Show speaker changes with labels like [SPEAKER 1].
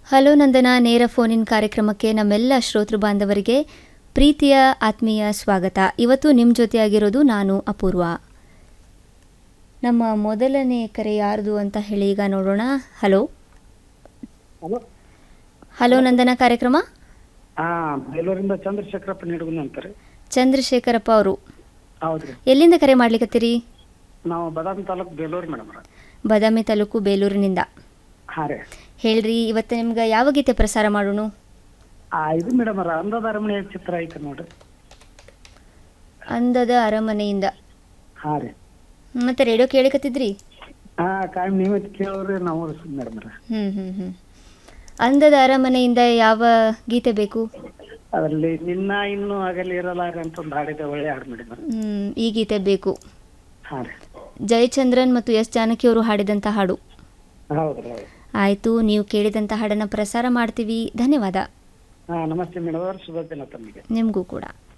[SPEAKER 1] hello ನಂದನ ನೇರ phone-in ಕಾರ್ಯಕ್ರಮಕ್ಕೆ ನಮ್ಮೆಲ್ಲ ಶ್ರೋತೃ ಬಾಂಧವರಿಗೆ ಪ್ರೀತಿಯ ಆತ್ಮೀಯ ಸ್ವಾಗತ ಇವತ್ತು ನಿಮ್ಮ ಜೊತೆಯಾಗಿರೋದು ನಾನು ಅಪೂರ್ವ ನಮ್ಮ ಮೊದಲನೇ ಕರೆ ಯಾರ್ದು ಅಂತ ಹೇಳಿ ಈಗ ನೋಡೋಣ ಹಲೋ
[SPEAKER 2] ಹಲೋ
[SPEAKER 1] ಹಲೋ ನಂದನ ಕಾರ್ಯಕ್ರಮ
[SPEAKER 2] ಹಾ ಬೇಲೂರಿಂದ ಚಂದ್ರಶೇಖರಪ್ಪ ನಿಡುಗುನ ಅಂತಾರೆ
[SPEAKER 1] ಚಂದ್ರಶೇಖರಪ್ಪ ಅವರು
[SPEAKER 2] ಹೌದ್ರಿ
[SPEAKER 1] ಎಲ್ಲಿಂದ ಕರೆ ಮಾಡ್ಲಿಕತ್ತೀರಿ
[SPEAKER 2] ನಾವು ಬದಾಮಿ ತಾಲೂಕು ಬೇಲೂರು ಮೇಡಮ್
[SPEAKER 1] ಬಾದಾಮಿ ತಾಲೂಕು ಬೇಲೂರಿನಿಂದ
[SPEAKER 2] ಹಾ ರೀ
[SPEAKER 1] ಹೇಳ್ರಿ ಇವತ್ತು ನಿಮ್ಗೆ ಯಾವ ಗೀತೆ ಪ್ರಸಾರ ಮಾಡೋಣ
[SPEAKER 2] ಆ ಇದು ಮೇಡಮ್ ಅಂದದ ಅರಮನೆ ಚಿತ್ರ ಐತೆ ನೋಡ್ರಿ
[SPEAKER 1] ಅಂದದ ಅರಮನೆಯಿಂದ
[SPEAKER 2] ಹಾ ರೀ
[SPEAKER 1] ಮತ್ತೆ ರೇಡಿಯೋ ಕೇಳಿಕತ್ತಿದ್ರಿ
[SPEAKER 2] ಹಾ ಕಾಯಂ ನೀವೇ ಕೇಳೋರಿ ನಾವು ಮೇಡಮ್
[SPEAKER 1] ಹ್ಞೂ ಹ್ಞೂ ಹ್ಞೂ ಅಂದದ ಅರಮನೆಯಿಂದ ಯಾವ ಗೀತೆ ಬೇಕು
[SPEAKER 2] ಅದರಲ್ಲಿ ನಿನ್ನ ಇನ್ನು ಆಗಲಿ ಇರಲಾರ ಅಂತ ಒಂದು ಹಾಡಿದೆ ಒಳ್ಳೆ ಹಾಡು ಮೇಡಮ್
[SPEAKER 1] ಹ್ಮ್, ಈ ಗೀತೆ ಬೇಕು
[SPEAKER 2] ಹಾ ರೀ
[SPEAKER 1] ಜಯಚಂದ್ರನ್ ಮತ್ತು ಎಸ್ ಜಾನಕಿ ಅವರು ಹಾಡಿದಂಥ ಹಾಡು
[SPEAKER 2] ಹೌದ್ರಿ ಹೌದು
[SPEAKER 1] ಆಯಿತು ನೀವು ಕೇಳಿದಂಥ ಹಾಡನ್ನು ಪ್ರಸಾರ ಮಾಡ್ತೀವಿ ಧನ್ಯವಾದ
[SPEAKER 2] ಹಾ ನಮಸ್ತೆ ಮೇಡಮ್ ಅವ್ರ ಶುಭ ದಿನ ತಮಗೆ
[SPEAKER 1] ನಿಮಗೂ ಕೂಡ